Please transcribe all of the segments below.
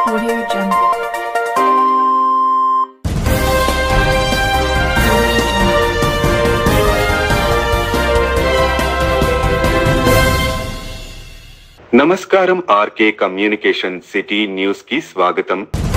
Audio Jungle. Audio Jungle. నమస్కారం R K communication city news కి స్వాగతం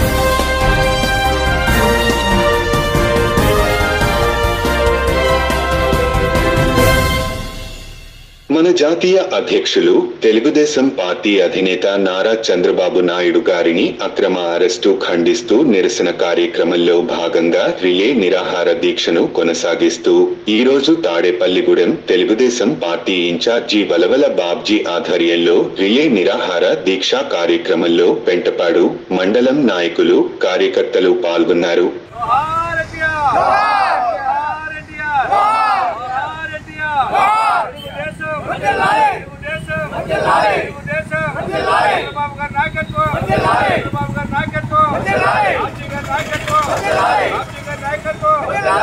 మన జాతీయ అధ్యక్షులు తెలుగుదేశం పార్టీ అధినేత నారా చంద్రబాబు నాయుడు గారిని అక్రమ అరెస్టు ఖండిస్తూ నిరసన కార్యక్రమంలో భాగంగా రిలే నిరాహార దీక్షను కొనసాగిస్తూ ఈ రోజు తాడేపల్లిగూడెం తెలుగుదేశం పార్టీ ఇన్ఛార్జి వలవల బాబ్జీ ఆధ్వర్యంలో రిలే నిరాహార దీక్ష కార్యక్రమంలో పెంటపాడు మండలం నాయకులు కార్యకర్తలు పాల్గొన్నారు జోహార్ ఎన్టీఆర్ జోహార్ ఎన్టీఆర్ జోహార్ ఎన్టీఆర్ తెలుగుదేశం తెలుగుదేశం తెలుగుదేశం చంద్రబాబు గారి నాయకత్వం చంద్రబాబు గారి నాయకత్వం రాజీ గారి నాయకత్వం రాజీ గారి నాయకత్వం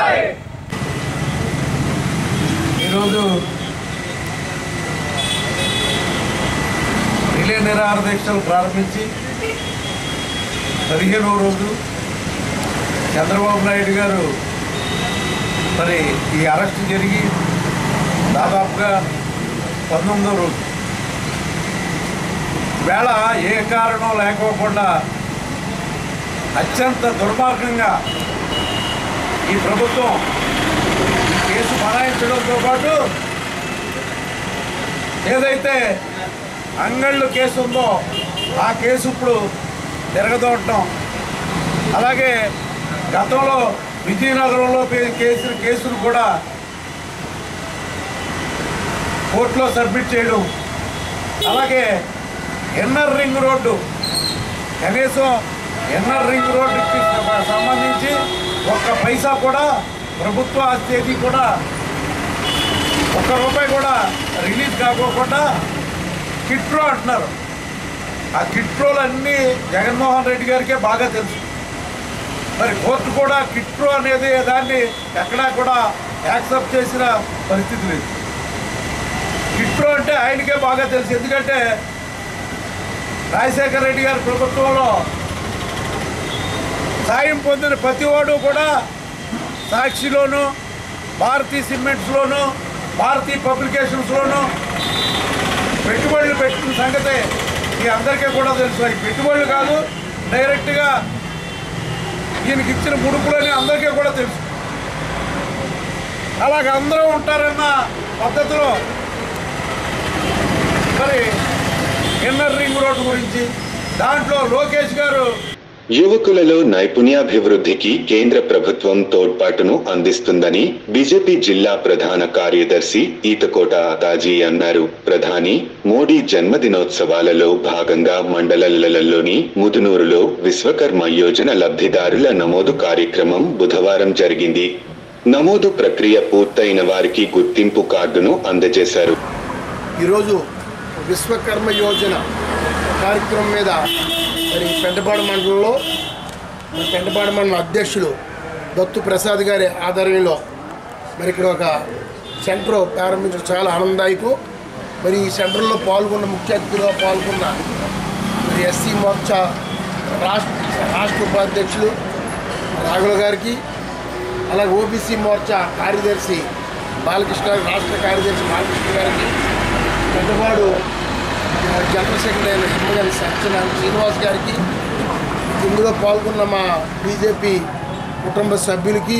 ఈరోజు రిలే నిరాహార దీక్షలు ప్రారంభించి పదిహేనవ రోజు చంద్రబాబు నాయుడు గారు మరి ఈ అరెస్ట్ జరిగి దాదాపుగా పంతొమ్మిదో రోజు వేళ ఏ కారణం లేకోకుండా అత్యంత దుర్మార్గంగా ఈ ప్రభుత్వం ఈ కేసు బనాయించడంతో పాటు ఏదైతే అంగళ్ళు కేసు ఉందో ఆ కేసు ఇప్పుడు తిరగదోడటం అలాగే గతంలో విజయనగరంలో పే- కేసు కేసులు కూడా కోర్టులో సబ్మిట్ చేయడం అలాగే ఎన్నర్ రింగ్ రోడ్డు కనీసం ఎన్నర్ రింగ్ రోడ్డుకి సంబంధించి ఒక్క పైసా కూడా ప్రభుత్వ ఆస్తి ఏది కూడా ఒక్క రూపాయి కూడా రిలీజ్ కాకోకుండా కిట్లో అంటున్నారు ఆ కిట్రోలు అన్నీ జగన్మోహన్ రెడ్డి గారికే బాగా తెలుసు మరి కోర్టు కూడా కిట్రో అనేది దాన్ని ఎక్కడా కూడా యాక్సెప్ట్ చేసిన పరిస్థితి లేదు కిట్రో అంటే ఆయనకే బాగా తెలుసు ఎందుకంటే రాజశేఖర రెడ్డి గారి ప్రభుత్వంలో సాయం పొందిన ప్రతి వాడు కూడా సాక్షిలోను భారతీ సిమెంట్స్లోను భారతీ పబ్లికేషన్స్లోను పెట్టుబడులు పెట్టిన సంగతే మీ అందరికీ కూడా తెలుసు ఈ పెట్టుబడులు కాదు డైరెక్ట్గా ఈయనకి ఇచ్చిన ముడుపులని అందరికీ కూడా తెలుసు అలాగ అందరూ ఉంటారన్న పద్ధతిలో మరి ఇన్నర్ రింగ్ రోడ్డు గురించి దాంట్లో లోకేష్ గారు యువకులలో నైపుణ్యాభివృద్ధికి కేంద్ర ప్రభుత్వం తోడ్పాటును అందిస్తుందని బీజేపీ జిల్లా ప్రధాన కార్యదర్శి ఈతకోట తాజీ అన్నారు ప్రధాని మోడీ జన్మదినోత్సవాలలో భాగంగా మండలాలలోని ముదునూరులో విశ్వకర్మ యోజన లబ్ధిదారుల నమోదు కార్యక్రమం బుధవారం జరిగింది నమోదు ప్రక్రియ పూర్తయిన వారికి గుర్తింపు కార్డును అందజేశారు ఈరోజు విశ్వకర్మ యోజన కార్యక్రమం మీద మరి పెంటపాడు మండలంలో మరి పెంటపాడు మండల అధ్యక్షులు దత్తు ప్రసాద్ గారి ఆధ్వర్యంలో మరి ఇక్కడ ఒక సెంటర్ ప్రారంభించడం చాలా ఆనందదాయకం మరి ఈ సెంటర్లో పాల్గొన్న ముఖ్య అతిథిగా పాల్గొన్న మరి ఎస్సీ మోర్చా రాష్ట్ర రాష్ట్ర ఉపాధ్యక్షులు రాఘుల గారికి అలాగే ఓబీసీ మోర్చా కార్యదర్శి బాలకృష్ణ గారి రాష్ట్ర కార్యదర్శి బాలకృష్ణ గారికి పెద్దవాడు ఆ, జనరల్ సెక్రటరీ అయిన హిమ్మగారి సత్యనారాయణ శ్రీనివాస్ గారికి ఇందులో పాల్గొన్న మా బీజేపీ కుటుంబ సభ్యులకి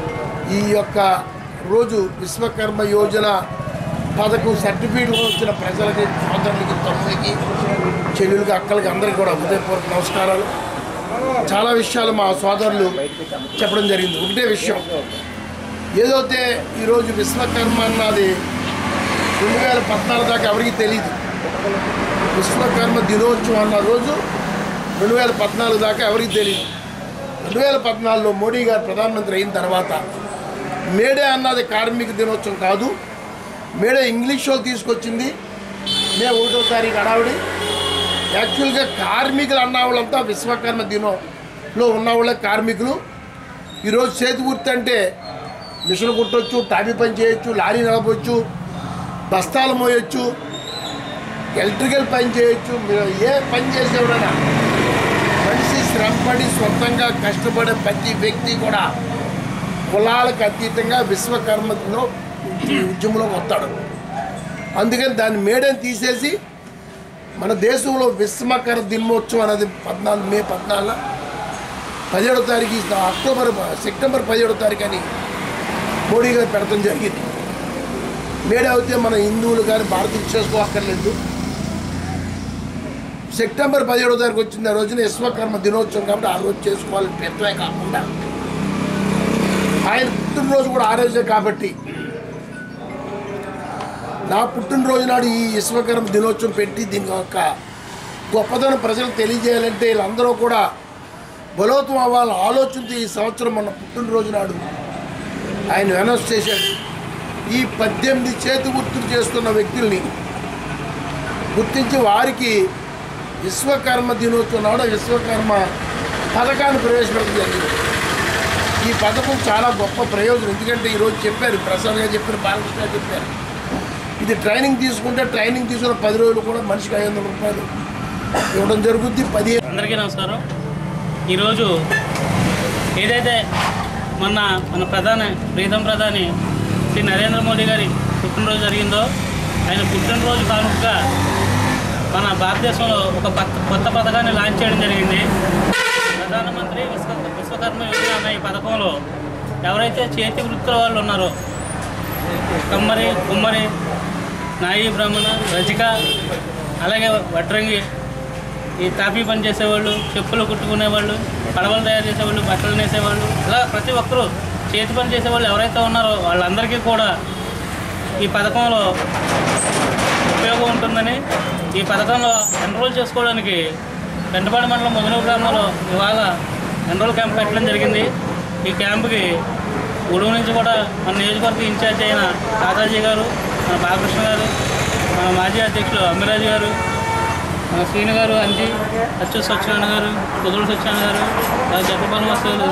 ఈ యొక్క రోజు విశ్వకర్మ యోజన పథకం సర్టిఫికేట్ వచ్చిన ప్రజలకి సోదరులకి తమ్ముడికి చెల్లెలకి అక్కలకి అందరికీ కూడా హృదయపూర్వక నమస్కారాలు చాలా విషయాలు మా సోదరులు చెప్పడం జరిగింది ఒకటే విషయం ఏదైతే ఈరోజు విశ్వకర్మ అన్నది రెండు వేల పద్నాలుగు దాకా ఎవరికి తెలియదు విశ్వకర్మ దినోత్సవం అన్న రోజు రెండు వేల పద్నాలుగు దాకా ఎవరికి తెలియదు రెండు వేల పద్నాలుగులో మోడీ గారు ప్రధానమంత్రి అయిన తర్వాత మేడే అన్నది కార్మిక దినోత్సవం కాదు మేడే ఇంగ్లీష్ వాళ్ళు తీసుకొచ్చింది మే ఒకటో తారీఖు అడావిడి యాక్చువల్గా కార్మికులు అన్న వాళ్ళంతా విశ్వకర్మ దినంలో ఉన్న వాళ్ళే కార్మికులు ఈరోజు చేతి వృత్తి అంటే మిషన్ కుట్టొచ్చు టాపీ పని చేయొచ్చు లారీ నడపచ్చు బస్తాలు మోయొచ్చు ఎలక్ట్రికల్ పని చేయొచ్చు మీరు ఏ పని చేసేవాడైనా మనిషి శ్రమపడి సొంతంగా కష్టపడే ప్రతి వ్యక్తి కూడా కులాలకు అతీతంగా విశ్వకర్మలో ఈ ఉద్యమంలోకి వస్తాడు అందుకని దాన్ని మేడని తీసేసి మన దేశంలో విశ్వకర్మ దినోత్సవం అనేది పద్నాలుగు మే పద్నాలుగు పదిహేడో తారీఖు ఈ అక్టోబర్ సెప్టెంబర్ పదిహేడో తారీఖు అని మోడీ గారు పెడతాం జరిగింది మేడే అయితే మన హిందువులు కానీ భారతీయులు చేసుకోక్కర్లేదు సెప్టెంబర్ పదిహేడో తారీఖు వచ్చింది ఆ రోజున విశ్వకర్మ దినోత్సవం కాబట్టి ఆ రోజు చేసుకోవాలని పెట్టమే కాకుండా ఆయన పుట్టినరోజు కూడా ఆ రోజే కాబట్టి నా పుట్టినరోజు నాడు ఈ విశ్వకర్మ దినోత్సవం పెట్టి దీని యొక్క గొప్పతనం ప్రజలకు తెలియజేయాలంటే వీళ్ళందరూ కూడా బలోత్వం అవ్వాలని ఆలోచనతో ఈ సంవత్సరం మన పుట్టినరోజు నాడు ఆయన అనౌన్స్ చేశాడు ఈ పద్దెనిమిది చేతి గుర్తులు చేస్తున్న వ్యక్తుల్ని గుర్తించి వారికి విశ్వకర్మ దినోత్సవం నాడు విశ్వకర్మ పథకాన్ని ప్రవేశపెట్టడం జరిగింది ఈ పథకం చాలా గొప్ప ప్రయోజనం ఎందుకంటే ఈరోజు చెప్పారు ప్రసాద్ గారు చెప్పారు బాలకృష్ణ గారు చెప్పారు ఇది ట్రైనింగ్ తీసుకుంటే ట్రైనింగ్ తీసుకున్న పది రోజులు కూడా మనిషికి ఐదు వందల రూపాయలు ఇవ్వడం జరుగుద్ది పది అందరికీ నమస్కారం ఈరోజు ఏదైతే మొన్న మన ప్రధాని ప్రీతం ప్రధాని శ్రీ నరేంద్ర మోడీ గారి పుట్టినరోజు జరిగిందో ఆయన పుట్టినరోజు కానుకగా మన భారతదేశంలో ఒక కొత్త కొత్త పథకాన్ని లాంచ్ చేయడం జరిగింది ప్రధానమంత్రి విశ్వ విశ్వకర్మ యోజన అనే ఈ పథకంలో ఎవరైతే చేతి వృత్తుల వాళ్ళు ఉన్నారో కమ్మరి కుమ్మరి నాయి బ్రాహ్మణ రజిక అలాగే వడ్రంగి ఈ తాపీ పని చేసేవాళ్ళు చెప్పులు కుట్టుకునేవాళ్ళు పడవలు తయారు చేసేవాళ్ళు బట్టలు నేసేవాళ్ళు ఇలా ప్రతి ఒక్కరూ చేతి పని చేసేవాళ్ళు ఎవరైతే ఉన్నారో వాళ్ళందరికీ కూడా ఈ పథకంలో ఉపయోగం ఉంటుందని ఈ పథకంలో ఎన్రోల్ చేసుకోవడానికి పెంటపాడు మండలం ముదనూరు గ్రామంలో ఇవాళ ఎన్రోల్ క్యాంప్ పెట్టడం జరిగింది ఈ క్యాంపుకి ఉడుగు నుంచి కూడా మన నియోజకవర్గ ఇన్ఛార్జ్ అయిన దాదాజీ గారు మన బాలకృష్ణ గారు మన మాజీ అధ్యక్షులు అమ్మిరాజు గారు మన శ్రీను గారు అంజి అచ్చు సత్యనారాయణ గారు కుదురు సత్యనారాయణ గారు అలాగే జగపాల వస్తువులు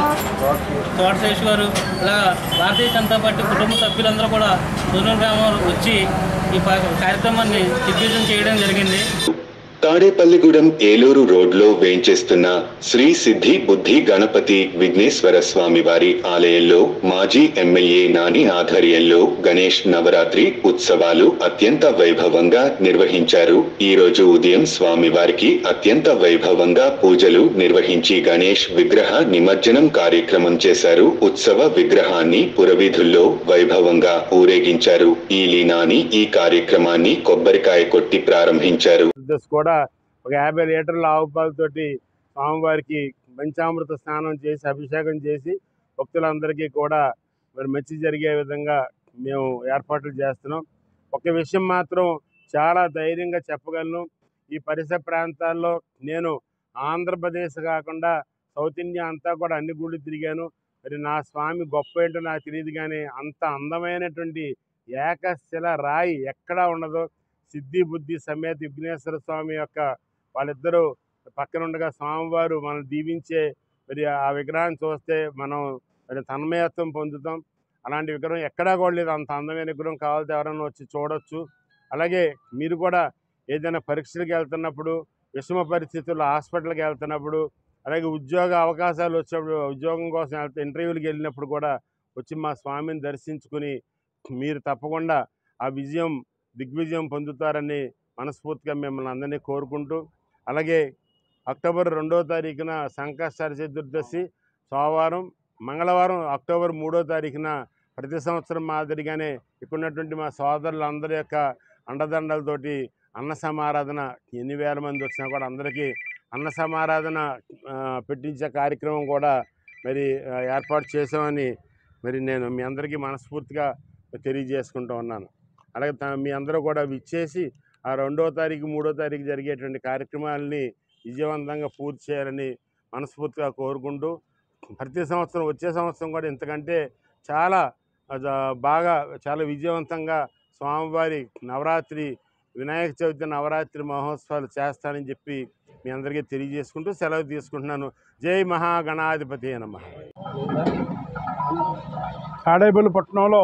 తోటశేష్ గారు ఇలా భారతీయ జనతా పార్టీ కుటుంబ సభ్యులందరూ కూడా ముదనూరు గ్రామం వచ్చి ఈ ప- కార్యక్రమాన్ని దిగ్విజయం చేయడం జరిగింది తాడేపల్లిగూడెం ఏలూరు రోడ్లో వేంచేస్తున్న శ్రీ సిద్ధి బుద్ధి గణపతి విఘ్నేశ్వర స్వామి వారి ఆలయంలో మాజీ ఎమ్మెల్యే నాని ఆధ్వర్యంలో గణేష్ నవరాత్రి ఉత్సవాలు అత్యంత వైభవంగా నిర్వహించారు ఈ రోజు ఉదయం స్వామివారికి అత్యంత వైభవంగా పూజలు నిర్వహించి గణేష్ విగ్రహ నిమజ్జనం కార్యక్రమం చేశారు ఉత్సవ విగ్రహాన్ని పురవీధుల్లో వైభవంగా ఊరేగించారు ఈ లీనాని ఈ కార్యక్రమాన్ని కొబ్బరికాయ కొట్టి ప్రారంభించారు దశ కూడా ఒక యాభై లీటర్ల ఆవు పాలతోటి స్వామివారికి పంచామృత స్నానం చేసి అభిషేకం చేసి భక్తులందరికీ కూడా మరి మంచి జరిగే విధంగా మేము ఏర్పాట్లు చేస్తున్నాం ఒక విషయం మాత్రం చాలా ధైర్యంగా చెప్పగలను ఈ పరిసర ప్రాంతాల్లో నేను ఆంధ్రప్రదేశ్ కాకుండా సౌత్ ఇండియా అంతా కూడా అన్ని గుళ్ళు తిరిగాను మరి నా స్వామి గొప్ప ఏంటో నాకు తెలియదు కానీ అంత అందమైనటువంటి ఏకశిల రాయి ఎక్కడా ఉండదు సిద్ధి బుద్ధి సమేత విఘ్నేశ్వర స్వామి యొక్క వాళ్ళిద్దరూ పక్కన ఉండగా స్వామివారు మనం దీవించే మరి ఆ విగ్రహాన్ని చూస్తే మనం మరి తన్మయత్వం పొందుతాం అలాంటి విగ్రహం ఎక్కడా కూడా లేదు అంత అందమైన విగ్రహం కావాలంటే ఎవరైనా వచ్చి చూడొచ్చు అలాగే మీరు కూడా ఏదైనా పరీక్షలకు వెళ్తున్నప్పుడు విషమ పరిస్థితుల్లో హాస్పిటల్కి వెళ్తున్నప్పుడు అలాగే ఉద్యోగ అవకాశాలు వచ్చినప్పుడు ఉద్యోగం కోసం వెళ్తే ఇంటర్వ్యూలకు వెళ్ళినప్పుడు కూడా వచ్చి మా స్వామిని దర్శించుకుని మీరు తప్పకుండా ఆ విజయం దిగ్విజయం పొందుతారని మనస్ఫూర్తిగా మిమ్మల్ని అందరినీ కోరుకుంటూ అలాగే అక్టోబర్ రెండో తారీఖున సంకష్టార చతుర్దశి సోమవారం మంగళవారం అక్టోబర్ మూడో తారీఖున ప్రతి సంవత్సరం మాదిరిగానే ఇక్కడ ఉన్నటువంటి మా సోదరులందరి యొక్క అండదండలతోటి అన్న సమారాధన ఎన్ని వేల మంది వచ్చినా కూడా అందరికీ అన్న సమారాధన ఆ, పెట్టించే కార్యక్రమం కూడా మరి ఆ, ఏర్పాటు చేసామని మరి నేను మీ అందరికీ మనస్ఫూర్తిగా తెలియజేసుకుంటూ ఉన్నాను అలాగే త- మీ అందరూ కూడా విచ్చేసి ఆ రెండో తారీఖు మూడో తారీఖు జరిగేటువంటి కార్యక్రమాలని విజయవంతంగా పూర్తి చేయాలని మనస్ఫూర్తిగా కోరుకుంటూ ప్రతి సంవత్సరం వచ్చే సంవత్సరం కూడా ఇంతకంటే చాలా ఆ, బాగా చాలా విజయవంతంగా స్వామివారి నవరాత్రి వినాయక చవితి నవరాత్రి మహోత్సవాలు చేస్తానని చెప్పి మీ అందరికీ తెలియజేసుకుంటూ సెలవు తీసుకుంటున్నాను జై మహాగణాధిపతి నమ తాడేపల్లి పట్టణంలో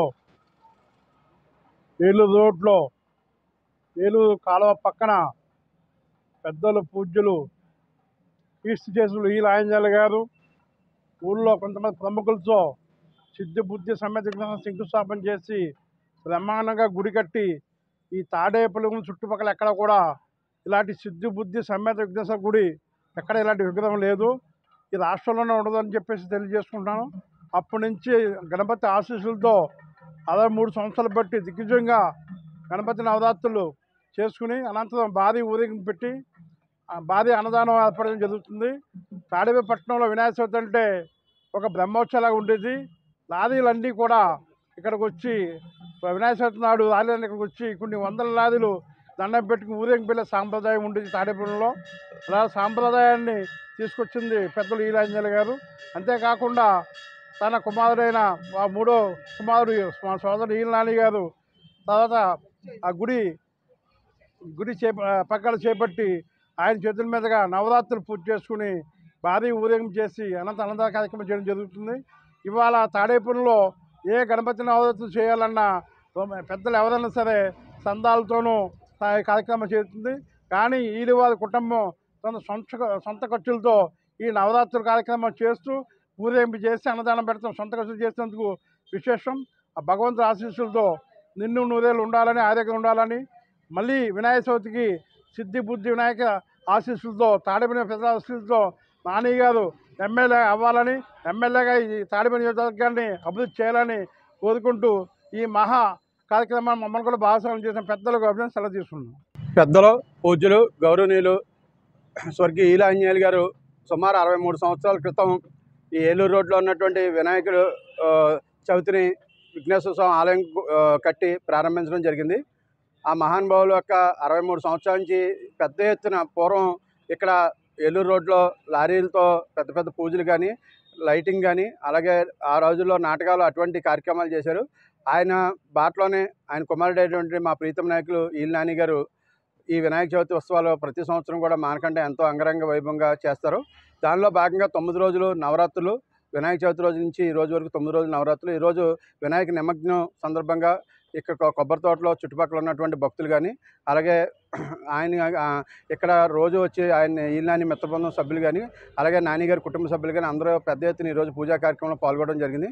ఏలూరు రోడ్లో ఏలూరు కాలువ పక్కన పెద్దలు పూజ్యులు ఈస్ట్ చేసులు ఈ లాయంజాల గారు ఊళ్ళో కొంతమంది ప్రముఖులతో సిద్ధి బుద్ధి సమేత విగ్రహం శంకుస్థాపన చేసి బ్రహ్మాండంగా గుడి కట్టి ఈ తాడేపల్లి చుట్టుపక్కల ఎక్కడ కూడా ఇలాంటి సిద్ధి బుద్ధి సమేత విఘ్నేశ్వర గుడి ఎక్కడ ఇలాంటి విగ్రహం లేదు ఈ రాష్ట్రంలోనే ఉండదని చెప్పేసి తెలియజేసుకుంటాను అప్పటి నుంచి గణపతి ఆశీస్సులతో అరవై మూడు సంవత్సరాలు బట్టి దిగ్విజయంగా గణపతి నవరాత్రులు చేసుకుని అనంతరం భారీ ఊరేగింపు పెట్టి ఆ భారీ అన్నదానం ఏర్పడడం జరుగుతుంది తాడేపట్నంలో వినాయక చవితి అంటే ఒక బ్రహ్మోత్సవంలాగా ఉండేది లారీలన్నీ కూడా ఇక్కడికి వచ్చి వినాయక చవితి నాడు లారీలన్నీ ఇక్కడికి వచ్చి కొన్ని వందల లారీలు దండం పెట్టుకుని ఊరేగింపు వెళ్ళే సాంప్రదాయం ఉండేది తాడేపల్లిలో అలా సాంప్రదాయాన్ని తీసుకొచ్చింది పెద్దలు ఈలాంజలి గారు అంతేకాకుండా తన కుమారుడైన ఆ మూడో కుమారుడు మా సోదరుడు ఈలనాని గారు తర్వాత ఆ గుడి గుడి చేప పక్కన చేపట్టి ఆయన చేతుల మీదుగా నవరాత్రులు పూర్తి చేసుకుని భారీ ఊరేగింపు చేసి అనంత అనంత కార్యక్రమం చేయడం జరుగుతుంది ఇవాళ తాడేపల్లిలో ఏ గణపతి నవరాత్రులు చేయాలన్నా పెద్దలు ఎవరైనా సరే సందాలతోనూ ఆ కార్యక్రమం చేస్తుంది కానీ ఈది వారి కుటుంబం తన సొంత సొంత ఖర్చులతో ఈ నవరాత్రుల కార్యక్రమం చేస్తూ ఊరేగింపు చేసి అన్నదానం పెడతాం సొంత ఖర్చులు చేసినందుకు విశేషం ఆ భగవంతుడి ఆశీస్సులతో నిన్ను నూరేళ్ళు ఉండాలని ఆరోగ్యం ఉండాలని మళ్ళీ వినాయక చవితికి సిద్ధి బుద్ధి వినాయక ఆశీస్సులతో తాడిపల్లి ప్రజల ఆశీస్సులతో నాని గారు ఎమ్మెల్యే అవ్వాలని ఎమ్మెల్యేగా ఈ తాడిపల్లి నియోజకవర్గాన్ని అభివృద్ధి చేయాలని కోరుకుంటూ ఈ మహా కార్యక్రమాన్ని మమ్మల్ని కూడా భాగస్వామ్యం చేసిన పెద్దలకు అభినందన సెలవు తీసుకున్నాం పెద్దలు పూజ్యులు గౌరవనీయులు స్వర్గీయ ఈలాంజనేయులు గారు సుమారు అరవై మూడు సంవత్సరాల క్రితం ఈ ఏలూరు రోడ్లో ఉన్నటువంటి వినాయకుడు ఆ, చవితిని విఘ్నేశ్వర స్వామి ఆలయం ఆ, కట్టి ప్రారంభించడం జరిగింది ఆ మహానుభావుల యొక్క అరవై మూడు సంవత్సరాల నుంచి పెద్ద ఎత్తున పూర్వం ఇక్కడ ఏలూరు రోడ్లో లారీలతో పెద్ద పెద్ద పూజలు కానీ లైటింగ్ కానీ అలాగే ఆ రోజుల్లో నాటకాలు అటువంటి కార్యక్రమాలు చేశారు ఆయన బాటలోనే ఆయన కుమారుడైనటువంటి మా ప్రీతం నాయకులు ఈల్ నాని గారు ఈ వినాయక చవితి ఉత్సవాలు ప్రతి సంవత్సరం కూడా మానకంటే ఎంతో అంగరంగ వైభవంగా చేస్తారు దానిలో భాగంగా తొమ్మిది రోజులు నవరాత్రులు వినాయక చవితి రోజు నుంచి ఈ రోజు వరకు తొమ్మిది రోజులు నవరాత్రులు ఈరోజు వినాయక నిమగ్నం సందర్భంగా ఇక్కడ కొ- కొబ్బరి తోటలో చుట్టుపక్కల ఉన్నటువంటి భక్తులు కానీ అలాగే ఆయన ఆ, ఇక్కడ రోజు వచ్చి ఆయన ఈనాని మిత్రబృందం సభ్యులు కానీ అలాగే నాని గారి కుటుంబ సభ్యులు కానీ అందరూ పెద్ద ఎత్తున ఈరోజు పూజా కార్యక్రమంలో పాల్గొనడం జరిగింది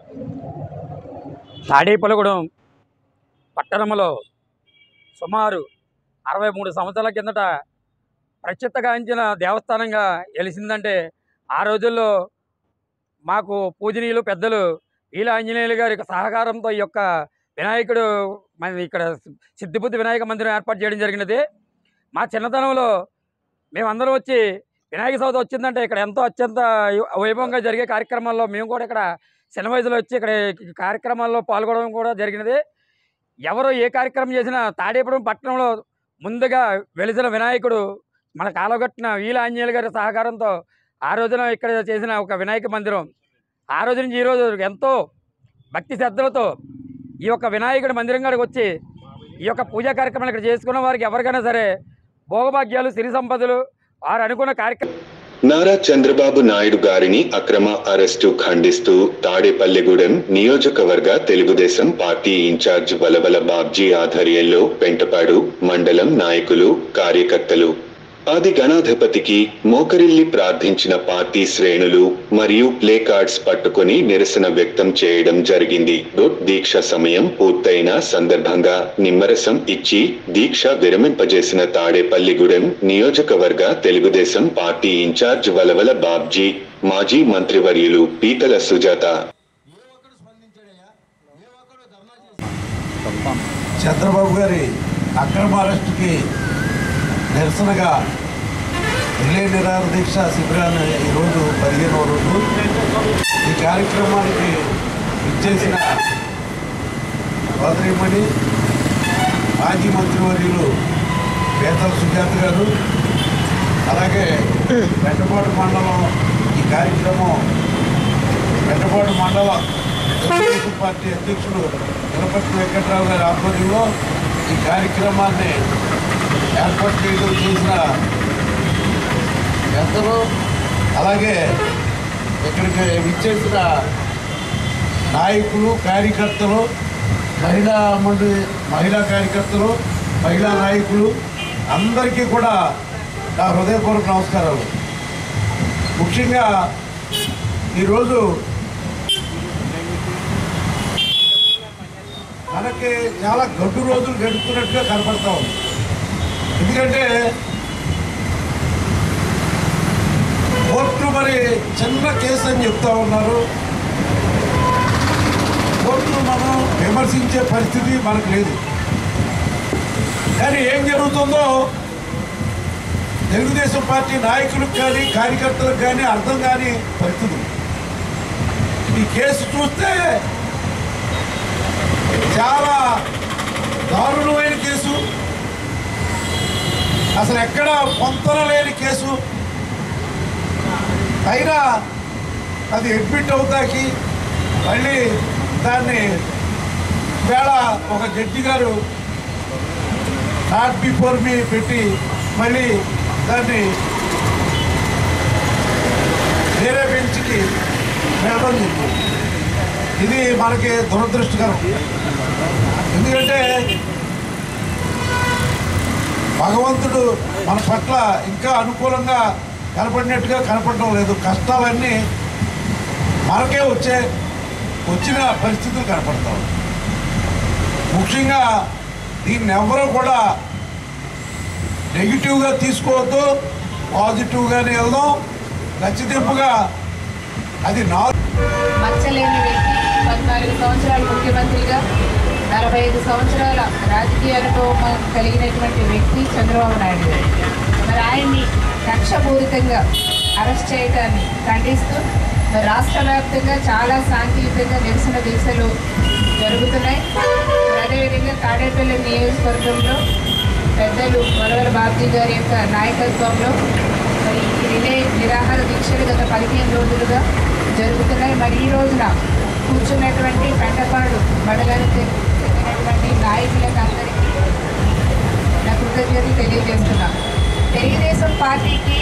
తాడేపలగూడెం పట్టణంలో సుమారు అరవై మూడు సంవత్సరాల కిందట ప్రసిద్ధగాంచిన దేవస్థానంగా వెలిసిందంటే ఆ రోజుల్లో మాకు పూజనీయులు పెద్దలు ఈల ఆంజనేయులు గారి యొక్క సహకారంతో ఈ యొక్క వినాయకుడు మన ఇక్కడ సిద్ధిబుద్ధి వినాయక మందిరం ఏర్పాటు చేయడం జరిగినది మా చిన్నతనంలో మేమందరం వచ్చి వినాయక చవితి వచ్చిందంటే ఇక్కడ ఎంతో అత్యంత వైభవంగా జరిగే కార్యక్రమాల్లో మేము కూడా ఇక్కడ చిన్న వయసులో వచ్చి ఇక్కడ ఈ కార్యక్రమాల్లో పాల్గొనడం కూడా జరిగినది ఎవరు ఏ కార్యక్రమం చేసినా తాడేపురం పట్టణంలో ముందుగా వెలిసిన వినాయకుడు మన కాలగట్టిన వీల ఆంజనేయులు గారి సహకారంతో ఆ రోజున ఇక్కడ చేసిన ఒక వినాయక మందిరం ఆ రోజు నుంచి ఈ రోజు ఎంతో భక్తి శ్రద్ధలతో ఈ యొక్క వినాయకుడి మందిరం కాడికి వచ్చి ఈ యొక్క పూజా కార్యక్రమాలు ఇక్కడ చేసుకున్న వారికి ఎవరికైనా సరే భోగభాగ్యాలు సిరి సంపదలు వారు అనుకున్న కార్యక్రమం నారా చంద్రబాబు నాయుడు గారిని అక్రమ అరెస్టు ఖండిస్తూ తాడేపల్లిగూడెం నియోజకవర్గ తెలుగుదేశం పార్టీ ఇన్ఛార్జ్ వలవల బాబ్జీ ఆధ్వర్యంలో పెంటపాడు మండలం నాయకులు కార్యకర్తలు ఆది గణాధిపతికి మోకరిల్లి ప్రార్థించిన పార్టీ శ్రేణులు మరియు ప్లే కార్డ్స్ పట్టుకొని నిరసన వ్యక్తం చేయడం జరిగింది డొట్ దీక్ష సమయం పూర్తయిన సందర్భంగా నిమ్మరసం ఇచ్చి దీక్ష విరమింపజేసిన తాడేపల్లిగూడెం నియోజకవర్గ తెలుగుదేశం పార్టీ ఇన్ఛార్జ్ వలవల బాబ్జీ మాజీ మంత్రివర్యులు పీతల సుజాత చంద్రబాబు గారి అక్రమ అరెస్టుకి నిరసనగా రిలే నిరాహార దీక్ష శిబిరాన్ని ఈరోజు పదిహేనవ రోజు ఈ కార్యక్రమానికి ఇచ్చేసిన సోదరిమణి మాజీ మంత్రివర్యులు పేదల సుజాత గారు అలాగే పెద్దపాటు మండలం ఈ కార్యక్రమం పెద్దపాటు మండల తెలుగుదేశం పార్టీ అధ్యక్షులు తిరుపతి వెంకట్రావు గారి ఆధ్వర్యంలో ఈ కార్యక్రమాన్ని ఏర్పాటు చేయడం చేసిన పెద్దలు అలాగే ఇక్కడికి విచ్చేసిన నాయకులు కార్యకర్తలు మహిళా మండలి మహిళా కార్యకర్తలు మహిళా నాయకులు అందరికీ కూడా నా హృదయపూర్వక నమస్కారాలు ముఖ్యంగా ఈరోజు మనకి చాలా గడ్డు రోజులు గడుపుతున్నట్టుగా కనపడతా ఉంది ఎందుకంటే కోర్టు మరి చిన్న కేసు అని చెప్తా ఉన్నారు కోర్టును మనం విమర్శించే పరిస్థితి మనకు లేదు కానీ ఏం జరుగుతుందో తెలుగుదేశం పార్టీ నాయకులకు కానీ కార్యకర్తలకు కానీ అర్థం కాని పరిస్థితి ఈ కేసు చూస్తే చాలా దారుణమైన కేసు అసలు ఎక్కడ పొంతన లేని కేసు అయినా అది అడ్మిట్ అవుతాకి మళ్ళీ దాన్ని వేళ ఒక జడ్జి గారు నాట్ బిఫోర్ మీ పెట్టి మళ్ళీ దాన్ని వేరే బెంచ్కి వెళ్ళడం జరిగింది ఇది మనకి దురదృష్టకరం ఎందుకంటే భగవంతుడు మన పట్ల ఇంకా అనుకూలంగా కనపడినట్టుగా కనపడడం లేదు కష్టాలన్నీ మనకే వచ్చే వచ్చిన పరిస్థితులు కనపడతాం ముఖ్యంగా దీన్ని ఎవరూ కూడా నెగిటివ్గా తీసుకోవద్దు పాజిటివ్గానే వెళ్దాం ఖచ్చితంగా అది నా మచ్చలేని వ్యక్తి పద్నాలుగు సంవత్సరాలు ముఖ్యమంత్రిగా నలభై ఐదు సంవత్సరాల రాజకీయ అనుభవం కలిగినటువంటి వ్యక్తి చంద్రబాబు నాయుడు గారు మరి ఆయన్ని కక్షపూరితంగా అరెస్ట్ చేయడాన్ని ఖండిస్తూ మరి రాష్ట్ర వ్యాప్తంగా చాలా శాంతియుతంగా నిరసన దీక్షలు జరుగుతున్నాయి మరి అదేవిధంగా తాడేపల్లి నియోజకవర్గంలో పెద్దలు వరవర బాబ్జీ గారి యొక్క నాయకత్వంలో మరి ఈ రిలే నిరాహార దీక్షలు గత పదిహేను రోజులుగా జరుగుతున్నాయి మరి ఈ రోజున కూర్చున్నటువంటి పెంటపాడు మండలానికి చెందినటువంటి నాయకులకు అందరికీ నా కృతజ్ఞతలు తెలియజేస్తున్నాను తెలుగుదేశం పార్టీకి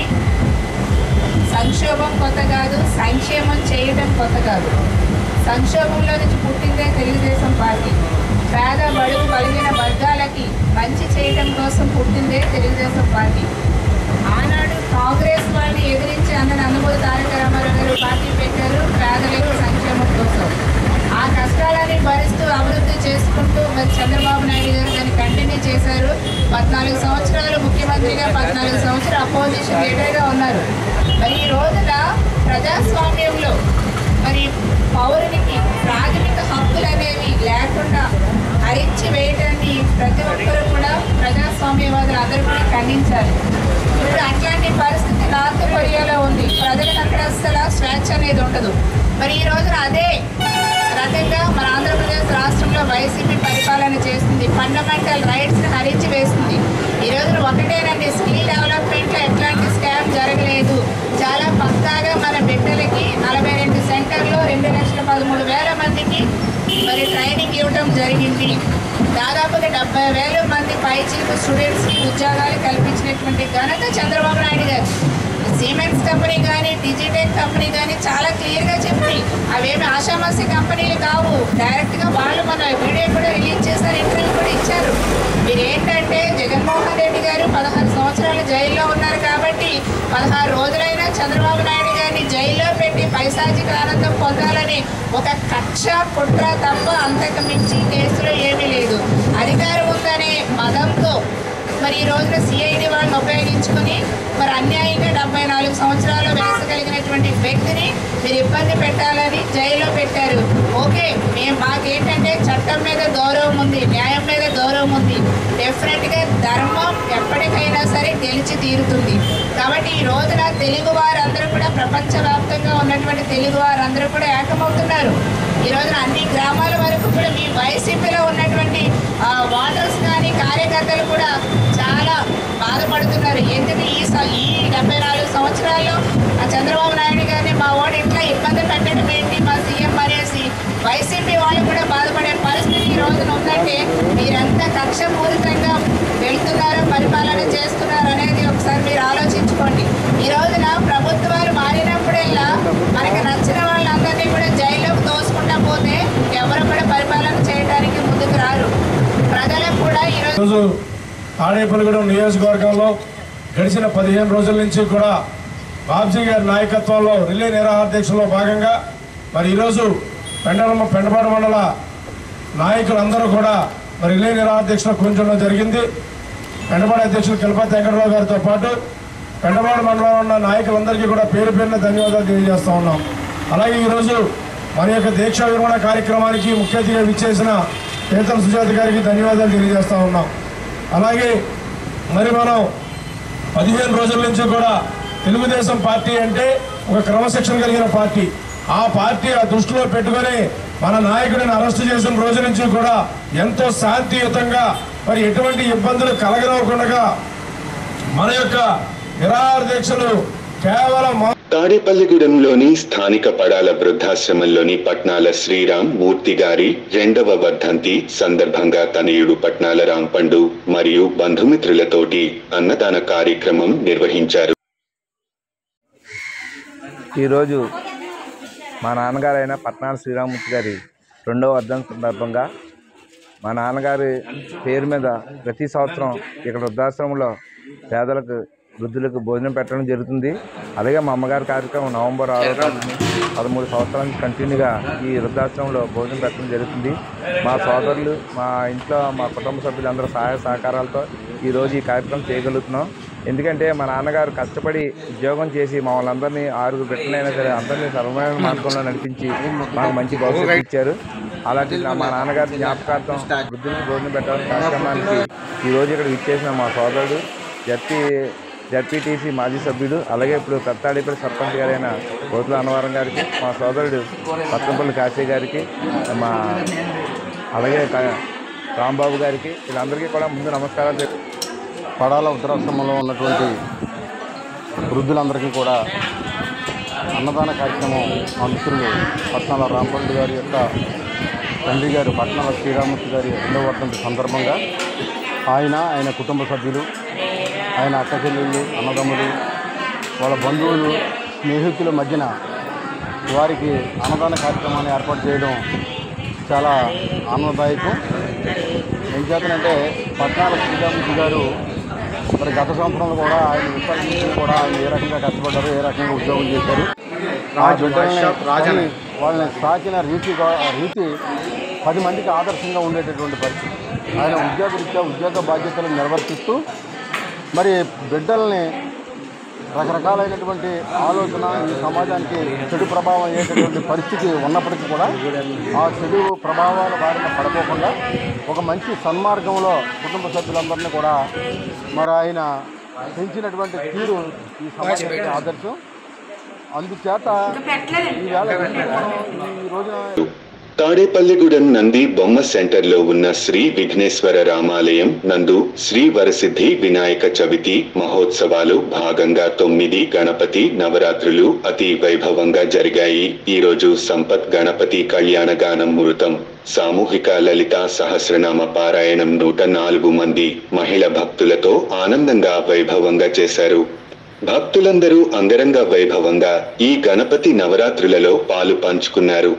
సంక్షోభం కొత్త కాదు సంక్షేమం చేయడం కొత్త కాదు సంక్షోభంలో నుంచి పుట్టిందే తెలుగుదేశం పార్టీ పేద బడుగు బలిగిన వర్గాలకి మంచి చేయడం కోసం పుట్టిందే తెలుగుదేశం పార్టీ ఆనాడు కాంగ్రెస్ వాళ్ళని ఎదిరించి అన్న నందమూరి తారక రామారావు గారు పార్టీ పెట్టారు పేదలకు సంక్షేమం కోసం ఆ కష్టాలని భరిస్తూ అభివృద్ధి చేసుకుంటూ మరి చంద్రబాబు నాయుడు గారు దాన్ని కంటిన్యూ చేశారు పద్నాలుగు సంవత్సరాలు ముఖ్యమంత్రిగా పద్నాలుగు సంవత్సరాలు అపోజిషన్ లీడర్గా ఉన్నారు మరి ఈ రోజున ప్రజాస్వామ్యంలో మరి పౌరునికి ప్రాథమిక హక్కులు అనేవి లేకుండా హరించి వేయడాన్ని ప్రతి ఒక్కరూ కూడా ప్రజాస్వామ్యవాదులు అందరూ కూడా ఖండించాలి ఇప్పుడు అట్లాంటి పరిస్థితి నార్త్ కొరియాలో ఉంది ప్రజలకు అక్కడ అసలు స్వేచ్ఛ అనేది ఉండదు మరి ఈ రోజున అదే రకంగా మన ఆంధ్రప్రదేశ్ రాష్ట్రంలో వైసీపీ పరిపాలన చేస్తుంది ఫండమెంటల్ రైట్స్ని హరించి వేస్తుంది ఈ రోజున ఒకటేనండి స్కిల్ డెవలప్మెంట్లో ఎట్లాంటి స్కామ్ జరగలేదు చాలా పక్కాగా మన బిడ్డలకి నలభై రెండు సెంటర్లో రెండు లక్షల పదమూడు వేల మందికి మరి ట్రైనింగ్ ఇవ్వడం జరిగింది దాదాపుగా డెబ్బై వేల మంది పైచీలకు స్టూడెంట్స్కి ఉద్యోగాలు కల్పించినటువంటి ఘనత చంద్రబాబు నాయుడు గారు సిమెంట్స్ కంపెనీ కానీ డిజిటెక్ కంపెనీ కానీ చాలా క్లియర్గా చెప్పి అవేమి ఆషామాసి కంపెనీలు కావు డైరెక్ట్గా వాళ్ళు మన వీడియో కూడా రిలీజ్ చేశారు ఇంటర్వ్యూ కూడా ఇచ్చారు మీరు ఏంటంటే జగన్మోహన్ రెడ్డి గారు పదహారు సంవత్సరాలు జైల్లో ఉన్నారు కాబట్టి పదహారు రోజులైనా చంద్రబాబు నాయుడు గారిని జైల్లో పెట్టి పైశాచిక ఆనందం పొందాలని ఒక కక్ష కుట్ర తప్ప అంతకు మించి కేసులో ఏమీ లేదు అధికారం ఉందనే మదంతో మరి ఈ రోజున సిఐడి వాళ్ళని ఉపయోగించుకుని మరి అన్యాయంగా డెబ్బై నాలుగు సంవత్సరాలు వయసు కలిగినటువంటి వ్యక్తిని మీరు ఇబ్బంది పెట్టాలని జైల్లో పెట్టారు ఓకే మేము మాకేంటంటే చట్టం మీద గౌరవం ఉంది న్యాయం మీద గౌరవం ఉంది డెఫినెట్గా ధర్మం ఎప్పటికైనా సరే గెలిచి తీరుతుంది కాబట్టి ఈ రోజున తెలుగు వారందరూ కూడా ప్రపంచవ్యాప్తంగా ఉన్నటువంటి తెలుగు వారందరూ కూడా ఏకమవుతున్నారు ఈ రోజున అన్ని గ్రామాల వరకు కూడా మీ వైసీపీలో ఉన్నటువంటి వాటర్స్ కానీ కార్యకర్తలు కూడా చాలా బాధపడుతున్నారు ఎందుకు ఈ స- ఈ డెబ్బై నాలుగు సంవత్సరాల్లో ఆ చంద్రబాబు నాయుడు గారిని మా ఓడి ఇట్లా ఇబ్బంది పెట్టడం ఏంటి మా సీఎం అనేసి వైసీపీ వాళ్ళు కూడా బాధపడే పరిస్థితి ఈ రోజున ఉందంటే మీరంతా కక్షపూరితంగా వెళ్తున్నారు పరిపాలన చేస్తున్నారు అనేది ఒకసారి మీరు ఆలోచించుకోండి ఈ రోజున ప్రభుత్వాలు మారినప్పుడల్లా మనకి నచ్చిన వాళ్ళందరినీ కూడా జైల్లోకి తోసుకుంటా పోతే ఎవరు కూడా పరిపాలన చేయడానికి ముందుకు రారు ప్రజలకు కూడా ఈరోజు ఈరోజు తాడేపల్లిగూడెం నియోజకవర్గంలో గడిచిన పదిహేను రోజుల నుంచి కూడా బాబ్జీ గారి నాయకత్వంలో రిలే నిరాహార దీక్షలో భాగంగా మరి ఈరోజు పెండలమ్మ పెండపాడు మండల నాయకులందరూ కూడా మరి రిలే నిరాహార దీక్షలో కూర్చోవడం జరిగింది పెండపాడు అధ్యక్షులు కిలపతి వెంకటరావు గారితో పాటు పెండపాడు మండలంలో ఉన్న నాయకులందరికీ కూడా పేరు పేరున ధన్యవాదాలు తెలియజేస్తా ఉన్నాం అలాగే ఈరోజు మన యొక్క దీక్షా విరమణ కార్యక్రమానికి ముఖ్య అతిథిగా విచ్చేసిన పేతల సుజాత గారికి ధన్యవాదాలు తెలియజేస్తా ఉన్నాం అలాగే మరి మనం పదిహేను రోజుల నుంచి కూడా తెలుగుదేశం పార్టీ అంటే ఒక క్రమశిక్షణ కలిగిన పార్టీ ఆ పార్టీ ఆ దృష్టిలో పెట్టుకొని మన నాయకుడిని అరెస్ట్ చేసిన రోజు నుంచి కూడా ఎంతో శాంతియుతంగా మరి ఎటువంటి ఇబ్బందులు కలగనివ్వకుండా మన యొక్క నిరాహార దీక్షలు కేవలం మా- తాడేపల్లిగూడెంలోని స్థానిక పడాల వృద్ధాశ్రమంలోని పట్నాల శ్రీరామ్ మూర్తి గారి రెండవ వర్ధంతి సందర్భంగా తనయుడు పట్నాల రాంపండు మరియు బంధుమిత్రులతోటి అన్నదాన కార్యక్రమం నిర్వహించారు ఈరోజు మా నాన్నగారైన పట్నాల శ్రీరామూర్తి గారి రెండవ వర్ధన సందర్భంగా మా నాన్నగారి పేరు మీద ప్రతి సంవత్సరం ఇక్కడ వృద్ధాశ్రమంలో పేదలకు వృద్ధులకు భోజనం పెట్టడం జరుగుతుంది అలాగే మా అమ్మగారి కార్యక్రమం నవంబర్ ఆరో తారీఖున పదమూడు సంవత్సరాల నుంచి కంటిన్యూగా ఈ వృద్ధాశ్రమంలో భోజనం పెట్టడం జరుగుతుంది మా సోదరులు మా ఇంట్లో మా కుటుంబ సభ్యులందరూ సహాయ సహకారాలతో ఈరోజు ఈ కార్యక్రమం చేయగలుగుతున్నాం ఎందుకంటే మా నాన్నగారు కష్టపడి ఉద్యోగం చేసి మమ్మల్ని అందరినీ ఆరుగురు బిడ్డలైనా సరే అందరినీ సర్వమైన మార్గంలో నడిపించి మాకు మంచి భవిష్యత్తు ఇచ్చారు అలాంటి నా- మా నాన్నగారి జ్ఞాపకార్థం వృద్ధులకు భోజనం పెట్టాలని కార్యక్రమానికి ఈరోజు ఇక్కడ ఇచ్చేసిన మా సోదరుడు జడ్పీ జడ్పీటీసీ మాజీ సభ్యుడు అలాగే ఇప్పుడు కత్తాడిపల్లి సర్పంచ్ గారైన కోతుల అన్నవరం గారికి మా సోదరుడు పత్తంపల్లి కాశీ గారికి మా అలాగే క- రాంబాబు గారికి వీళ్ళందరికీ కూడా ముందు నమస్కారాలు చెప్ పడాల ఉత్తరాశ్రమంలో ఉన్నటువంటి వృద్ధులందరికీ కూడా అన్నదాన కార్యక్రమం మా మిత్రులు పట్నాల రాంపండు గారి యొక్క తండ్రి గారు పట్నాల శ్రీరామూర్తి గారి రెండవ వర్ధంతి సందర్భంగా ఆయన ఆయన కుటుంబ సభ్యులు ఆయన అక్క చెల్లెళ్ళు అన్నదమ్ములు వాళ్ళ బంధువులు స్నేహితుల మధ్యన వారికి అన్నదాన కార్యక్రమాన్ని ఏర్పాటు చేయడం చాలా ఆనందదాయకం ఏం చేతనంటే పట్నాల శ్రీరామూర్తి గారు మరి గత సంవత్సరంలో కూడా ఆయన విసర్జించి కూడా ఆయన ఏ రకంగా కష్టపడ్డారు ఏ రకంగా ఉద్యోగం చేశారు ఆ రాజు, బిడ్డల్ని వర్ష- రాజన్న. కానీ వాళ్ళని సాకిన రీతి గా- రీతి పది మందికి ఆదర్శంగా ఉండేటటువంటి పరిస్థితి ఆయన ఉద్యోగ రీత్యా ఉద్యోగ బాధ్యతలు నిర్వర్తిస్తూ మరి బిడ్డల్ని రకరకాలైనటువంటి ఆలోచన ఈ సమాజానికి చెడు ప్రభావం అయ్యేటటువంటి పరిస్థితి ఉన్నప్పటికీ కూడా ఆ చెడు ప్రభావాల బారిన పడకోకుండా ఒక మంచి సన్మార్గంలో కుటుంబ సభ్యులందరినీ కూడా మరి ఆయన పెంచినటువంటి తీరు ఈ సమాజానికి ఆదర్శం అందుచేత ఈవేళ ఈ రోజున తాడేపల్లిగూడెం నంది బొమ్మ సెంటర్లో ఉన్న శ్రీ విఘ్నేశ్వర రామాలయం నందు శ్రీ వరసిద్ధి వినాయక చవితి మహోత్సవాలు భాగంగా తొమ్మిది గణపతి నవరాత్రులు అతి వైభవంగా జరిగాయి ఈ రోజు సంపత్ గణపతి కళ్యాణ గానం మృతం సామూహిక లలిత సహస్రనామ పారాయణం నూట నాలుగు మంది మహిళ భక్తులతో ఆనందంగా వైభవంగా చేశారు భక్తులందరూ అంగరంగ వైభవంగా ఈ గణపతి నవరాత్రులలో పాలు పంచుకున్నారు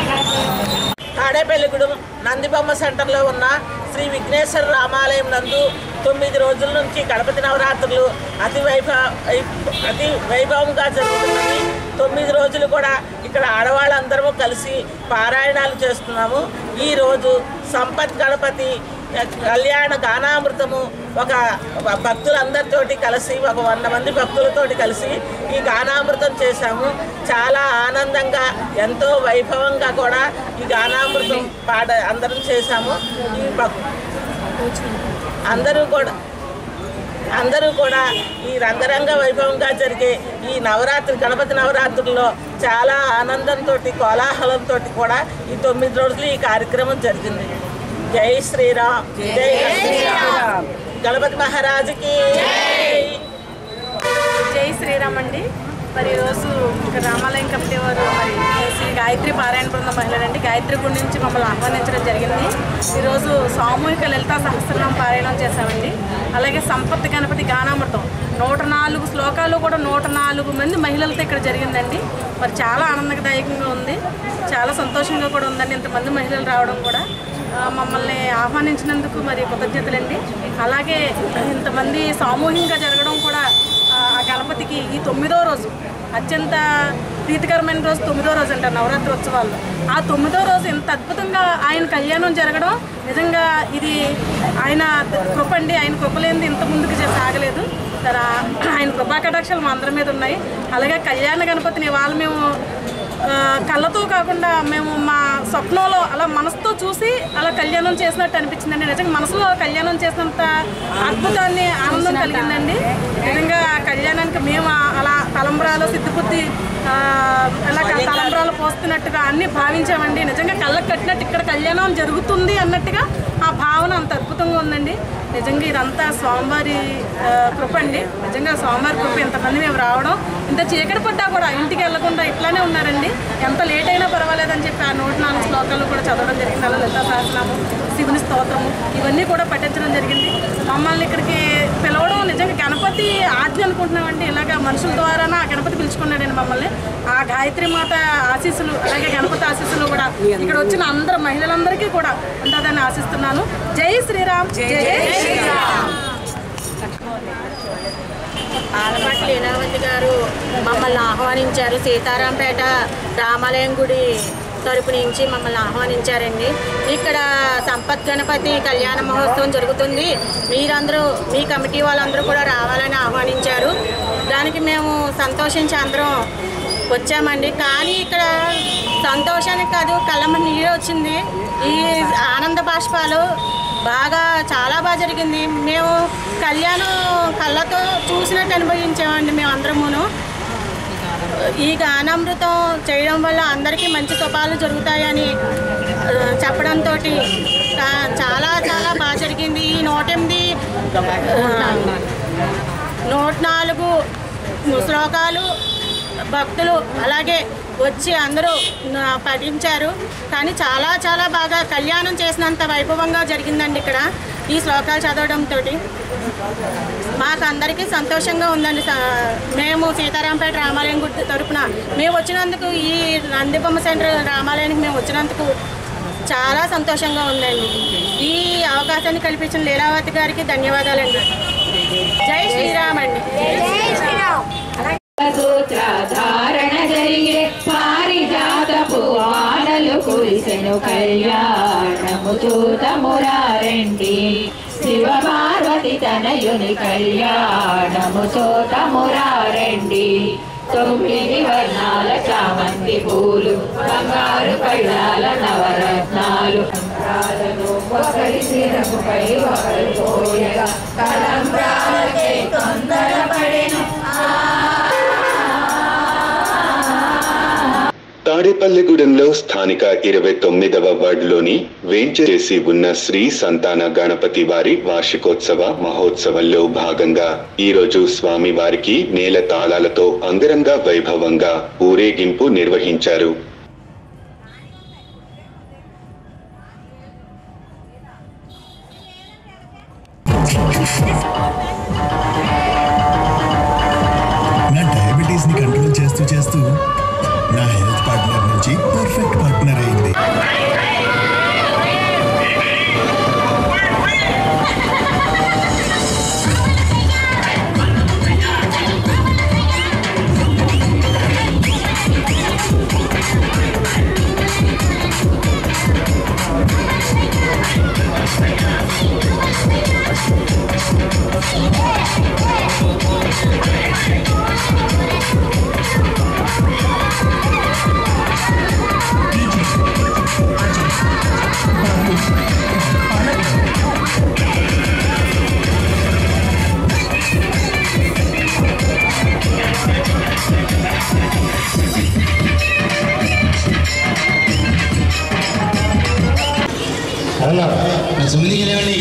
తాడేపల్లిగూడెం నందిబొమ్మ సెంటర్లో ఉన్న శ్రీ విఘ్నేశ్వర రామాలయం నందు తొమ్మిది రోజుల నుంచి గణపతి నవరాత్రులు అతి వైభవ అతి వైభవంగా జరుగుతున్నది తొమ్మిది రోజులు కూడా ఇక్కడ ఆడవాళ్ళందరము కలిసి పారాయణాలు చేస్తున్నాము ఈరోజు సంపత్ గణపతి కళ్యాణ గానామృతము ఒక భక్తులందరితోటి కలిసి ఒక వంద మంది భక్తులతోటి కలిసి ఈ గానామృతం చేశాము చాలా ఆనందంగా ఎంతో వైభవంగా కూడా ఈ గానామృతం పాట అందరం చేశాము ఈ భక్ అందరూ కూడా అందరూ కూడా ఈ రంగరంగ వైభవంగా జరిగే ఈ నవరాత్రి గణపతి నవరాత్రుల్లో చాలా ఆనందంతో కోలాహలంతో కూడా ఈ తొమ్మిది రోజులు ఈ కార్యక్రమం జరిగింది జై శ్రీరామ్ జై శ్రీరామ్ గణపతి మహారాజుకి జై శ్రీరామ్ అండి మరి ఈరోజు ఇక్కడ రామాలయం కమిటీ వారు మరి శ్రీ గాయత్రి పారాయణ బృందం మహిళలండి గాయత్రి గుడి నుంచి మమ్మల్ని ఆహ్వానించడం జరిగింది ఈరోజు సామూహిక లలితా సహస్రనామ పారాయణం చేశామండి అలాగే సంపత్ గణపతి గానామృతం నూట నాలుగు శ్లోకాలు కూడా నూట నాలుగు మంది మహిళలతో ఇక్కడ జరిగిందండి మరి చాలా ఆనందదాయకంగా ఉంది చాలా సంతోషంగా కూడా ఉందండి ఇంతమంది మహిళలు రావడం కూడా ఆ, మమ్మల్ని ఆహ్వానించినందుకు మరి కృతజ్ఞతలండి అలాగే ఇంతమంది సామూహికంగా జరగడం కూడా ఆ, ఆ గణపతి గణపతికి ఈ తొమ్మిదో రోజు అత్యంత ప్రీతికరమైన రోజు తొమ్మిదో రోజు అంటారు నవరాత్రి ఉత్సవాల్లో ఆ తొమ్మిదో రోజు ఇంత అద్భుతంగా ఆయన కళ్యాణం జరగడం నిజంగా ఇది ఆయన కృప అండి ఆయన కృప లేనిది ఇంత ముందుకు చే- సాగలేదు తన ఆయన కృపా కటాక్షాలు మా అందరి మీద ఉన్నాయి అలాగే కళ్యాణ గణపతిని వాళ్ళు మేము ఆ, కళ్ళతో కాకుండా మేము మా స్వప్నంలో అలా మనసుతో చూసి అలా కళ్యాణం చేసినట్టు అనిపించిందండి నిజంగా మనసులో కళ్యాణం చేసినంత అద్భుతాన్ని ఆనందం కలిగిందండి నిజంగా ఆ కళ్యాణానికి మేము ఆ- అలా తలంబ్రాలు సిద్ధిబుద్ధి ఆ, అలా క- తలంబ్రాలు పోస్తున్నట్టుగా అన్ని భావించామండి నిజంగా కళ్ళకు కట్టినట్టు ఇక్కడ కళ్యాణం జరుగుతుంది అన్నట్టుగా ఆ భావన అంత అద్భుతంగా ఉందండి నిజంగా ఇదంతా స్వామివారి ఆ, కృప అండి నిజంగా స్వామివారి కృప ఇంతమంది మేము రావడం ఇంత చీకటి పడ్డా కూడా ఇంటికి వెళ్లకుండా ఇట్లానే ఉన్నారండి ఎంత లేట్ అయినా పర్వాలేదని చెప్పి ఆ నూట నాలుగు శ్లోకాలు కూడా చదవడం జరిగింది అలా లలితా సహస్రనామం శివుని స్తోత్రము ఇవన్నీ కూడా పఠించడం జరిగింది మమ్మల్ని ఇక్కడికి పిలవడం నిజంగా గణపతి ఆజ్ఞ అనుకుంటున్నామండి ఇలాగ మనుషుల ద్వారానే ఆ గణపతి పిలుచుకున్నాడండి మమ్మల్ని ఆ గాయత్రి మాత ఆశీస్సులు అలాగే గణపతి ఆశీస్సులు కూడా ఇక్కడ వచ్చిన అందరు మహిళలందరికీ కూడా ఉంటుందని ఆశిస్తున్నాను జై శ్రీరామ్ జై శ్రీరామ్ ఆలపాటి లీలావతి గారు మమ్మల్ని ఆహ్వానించారు సీతారాంపేట రామాలయం గుడి తరపు నుంచి మమ్మల్ని ఆహ్వానించారండి ఇక్కడ సంపత్ గణపతి కళ్యాణ మహోత్సవం జరుగుతుంది మీరందరూ మీ కమిటీ వాళ్ళందరూ కూడా రావాలని ఆహ్వానించారు దానికి మేము సంతోషించి అందరం వచ్చామండి కానీ ఇక్కడ సంతోషానికి కాదు కళ్ళమ్మ నీరు వచ్చింది ఈ ఆనంద బాష్పాలు బాగా చాలా బాగా జరిగింది మేము కళ్యాణం కళ్ళతో చూసినట్టు అనుభవించామండి మేము అందరమును ఈ గానామృతం చేయడం వల్ల అందరికీ మంచి శుభాలు జరుగుతాయని ఆ, చెప్పడంతో చాలా చాలా బాగా జరిగింది ఈ నూట ఎనిమిది ఆ, నూట నాలుగు శ్లోకాలు భక్తులు అలాగే వచ్చి అందరూ ఆ, పఠించారు కానీ చాలా చాలా బాగా కళ్యాణం చేసినంత వైభవంగా జరిగిందండి ఇక్కడ ఈ శ్లోకాలు చదవడంతో మాకు అందరికీ సంతోషంగా ఉందండి స- మేము సీతారాంపేట రామాలయం గుర్తు తరపున మేము వచ్చినందుకు ఈ నందిబొమ్మ సెంటర్ రామాలయానికి మేము వచ్చినందుకు చాలా సంతోషంగా ఉందండి ఈ అవకాశాన్ని కల్పించిన లీలావతి గారికి ధన్యవాదాలండి జై శ్రీరామ్ అండి సూత్రధారణ జరిగే పారిజాత పువ్వాడలు కురిసెను కళ్యాణము చూతమురారండి శివ పార్వతి తనయుని కళ్యాణము చూతమురారండి తొమ్మిది వర్ణాల చామంతి పూలు బంగారు కళ్ళాల నవరత్నాలు ఒకరి శిరముపై ఒకరు పోయగా కలంబ్రాలకే తొందరపడెను తాడేపల్లిగూడెంలో స్థానిక ఇరవై తొమ్మిదవ వార్డులోని వేంచేసి ఉన్న శ్రీ సంతాన గణపతి వారి వార్షికోత్సవ మహోత్సవంలో భాగంగా ఈరోజు స్వామి వారికి నేల తాళాలతో అంగరంగ వైభవంగా ఊరేగింపు నిర్వహించారు నా డయాబెటీస్ ని కంట్రోల్ చేస్తూ చేస్తూ నా హెల్త్ పార్ట్నర్ నుంచి పర్ఫెక్ట్ పార్ట్నర్ అయింది అవునా నా సుమతికి లేవండి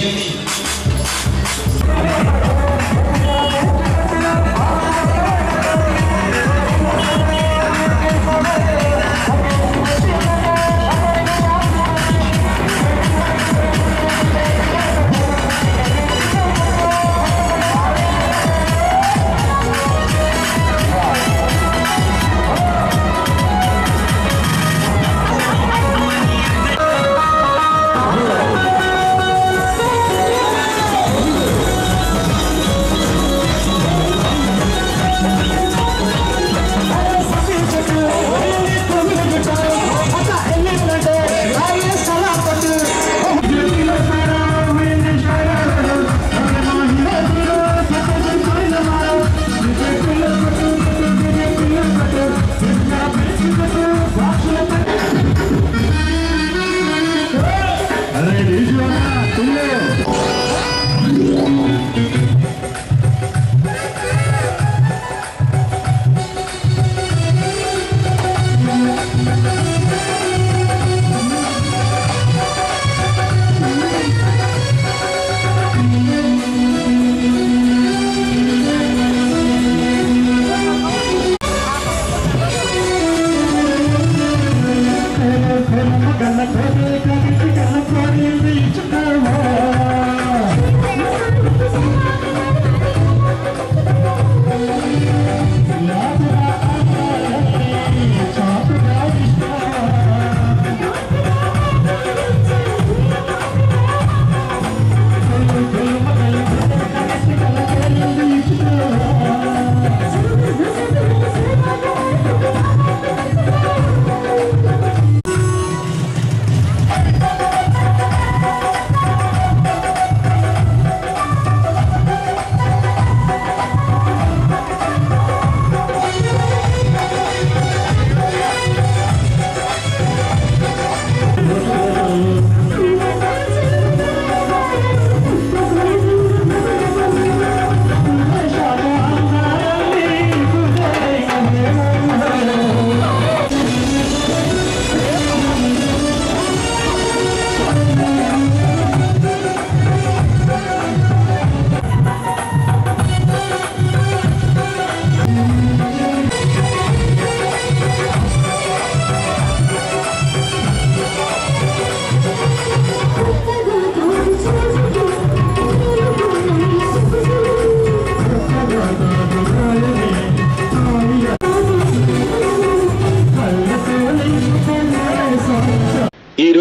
ఆ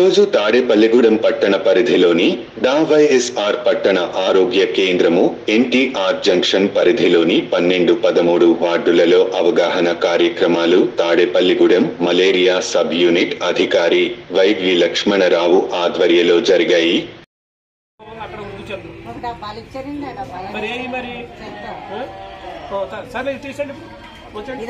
ఈరోజు తాడేపల్లిగూడెం పట్టణ పరిధిలోని డావైఎస్ఆర్ పట్టణ ఆరోగ్య కేంద్రము ఎన్టీఆర్ జంక్షన్ పరిధిలోని పన్నెండు పదమూడు వార్డులలో అవగాహన కార్యక్రమాలు తాడేపల్లిగూడెం మలేరియా సబ్ యూనిట్ అధికారి వైవి లక్ష్మణరావు ఆధ్వర్యంలో జరిగాయి మరి ఏమి మరి ఆ? ఓ, సరే, సరే ఇది తీసేయండి వచ్చండి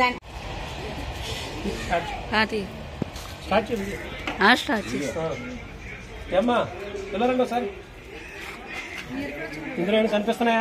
స్టార్ట్ చేయండి స్టార్ట్ చేసి ఆ. ఏమ్మా పిల్లరండి ఒకసారి ఇందులో ఏమైనా కనిపిస్తున్నాయా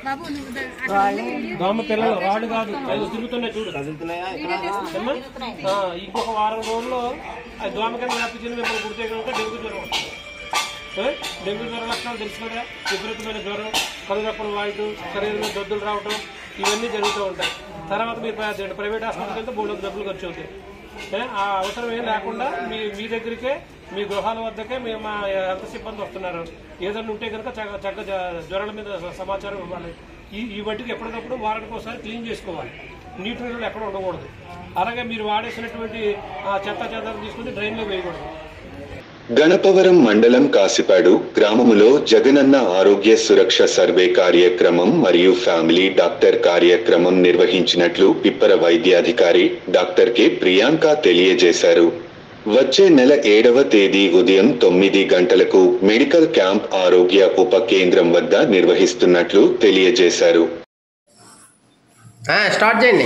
దోమ పిల్లలు రాళ్ళు కాదు అవి తిరుగుతున్నాయి చూడు ఏమ్మా? ఆ, ఇంకొక వారం రోజుల్లో అది దోమ కింద వ్యాపించింది మిమ్మల్ని గుర్తే కనుక డెంగ్యూ జ్వరం వస్తుంది. ఏ? డెంగ్యూ జ్వరం లక్షణాలు తెలుసు కదా విపరీతమైన జ్వరం కలుగప్పలు వాయటం శరీరంలో దద్దులు రావటం ఇవన్నీ జరుగుతూ ఉంటాయి తర్వాత మీరు ప్ర- ప్రైవేట్ హాస్పిటల్కి వెళ్తే మూడు వందల డబ్బులు ఖర్చు అవుతాయి ఏ? ఆ అవసరం ఏం లేకుండా మీ మీ దగ్గరికే మీ గృహాల వద్దకే మేము మా హెల్త్ సిబ్బంది వస్తున్నారు ఏదైనా ఉంటే కనుక చక్క చక్క జ- జ్వరాల మీద సమాచారం ఇవ్వాలి ఈ ఈ వడ్డీకి ఎప్పటికప్పుడు వారానికి ఒకసారి క్లీన్ చేసుకోవాలి నీటి నీళ్ళు ఎక్కడ ఉండకూడదు అలాగే మీరు వాడేసినటువంటి ఆ చెత్త చెత్త తీసుకుని డ్రైన్లో వేయకూడదు గణపవరం మండలం కాసిపాడు గ్రామములో జగనన్న ఆరోగ్య సురక్ష సర్వే కార్యక్రమం మరియు ఫ్యామిలీ డాక్టర్ కార్యక్రమం నిర్వహించినట్లు పిప్పర వైద్యాధికారి డాక్టర్ కె ప్రియాంక తెలియజేశారు వచ్చే నెల ఏడవ తేదీ ఉదయం తొమ్మిది గంటలకు మెడికల్ క్యాంప్ ఆరోగ్య ఉప కేంద్రం వద్ద నిర్వహిస్తున్నట్లు తెలియజేశారు స్టార్ట్ చేయండి